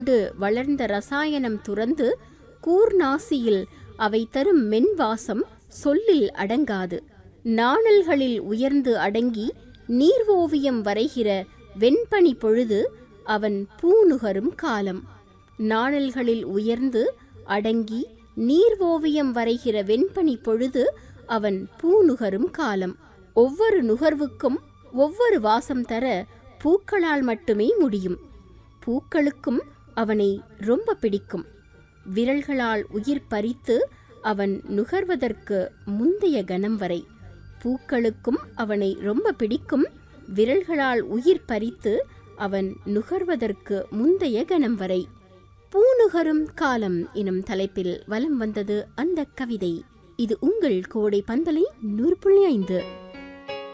கொண்டு வளர்ந்த ரசாயனம் துறந்து கூர்நாசியில் அவை தரும் மென்வாசம் சொல்லில் அடங்காது நாணல்களில் உயர்ந்து அடங்கி நீர்வோவியம் வரைகிற வெண்பனி பொழுது அவன் பூநுகரும் காலம் நாணல்களில் உயர்ந்து அடங்கி நீர்வோவியம் வரைகிற வெண்பனி பொழுது அவன் பூநுகரும் காலம் ஒவ்வொரு நுகர்வுக்கும் ஒவ்வொரு வாசம் தர பூக்களால் மட்டுமே முடியும் பூக்களுக்கும் அவனை ரொம்ப பிடிக்கும் விரல்களால் உயிர் பறித்து அவன் நுகர்வதற்கு முந்தைய கணம் வரை பூக்களுக்கும் அவனை ரொம்ப பிடிக்கும் விரல்களால் உயிர் பறித்து அவன் நுகர்வதற்கு முந்தைய கணம் வரை பூநுகரும் காலம் எனும் தலைப்பில் வலம் வந்தது அந்த கவிதை இது உங்கள் கோடை பந்தலை நூறு புள்ளி ஐந்து